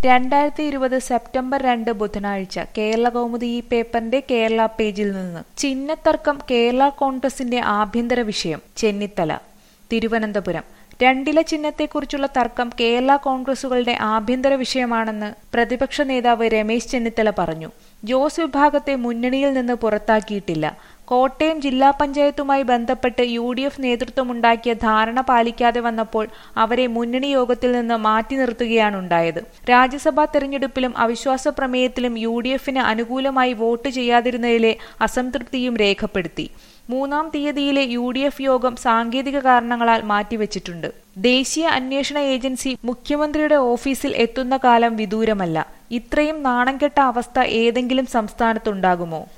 രണ്ടായിരത്തി ഇരുപത് സെപ്റ്റംബർ രണ്ട് ബുധനാഴ്ച കേരള കൗമുദി ഈ പേപ്പറിന്റെ കേരള പേജിൽ നിന്ന് ചിഹ്നത്തർക്കം കേരള കോൺഗ്രസിന്റെ ആഭ്യന്തര വിഷയം ചെന്നിത്തല തിരുവനന്തപുരം രണ്ടില ചിഹ്നത്തെക്കുറിച്ചുള്ള തർക്കം കേരള കോൺഗ്രസുകളുടെ ആഭ്യന്തര വിഷയമാണെന്ന് പ്രതിപക്ഷ നേതാവ് രമേശ് ചെന്നിത്തല പറഞ്ഞു ജോസ് വിഭാഗത്തെ മുന്നണിയിൽ നിന്ന് പുറത്താക്കിയിട്ടില്ല കോട്ടയം ജില്ലാ പഞ്ചായത്തുമായി ബന്ധപ്പെട്ട് യു ഡി എഫ് നേതൃത്വമുണ്ടാക്കിയ ധാരണ പാലിക്കാതെ വന്നപ്പോൾ അവരെ മുന്നണി യോഗത്തിൽ നിന്ന് മാറ്റി നിർത്തുകയാണുണ്ടായത് രാജ്യസഭാ തെരഞ്ഞെടുപ്പിലും അവിശ്വാസ പ്രമേയത്തിലും യു ഡി എഫിന് അനുകൂലമായി വോട്ട് ചെയ്യാതിരുന്നതിലെ അസംതൃപ്തിയും രേഖപ്പെടുത്തി മൂന്നാം തീയതിയിലെ യു ഡി എഫ് യോഗം സാങ്കേതിക കാരണങ്ങളാൽ മാറ്റിവെച്ചിട്ടുണ്ട് ദേശീയ അന്വേഷണ ഏജൻസി മുഖ്യമന്ത്രിയുടെ ഓഫീസിൽ എത്തുന്ന കാലം വിദൂരമല്ല ഇത്രയും നാണംകെട്ട അവസ്ഥ ഏതെങ്കിലും സംസ്ഥാനത്തുണ്ടാകുമോ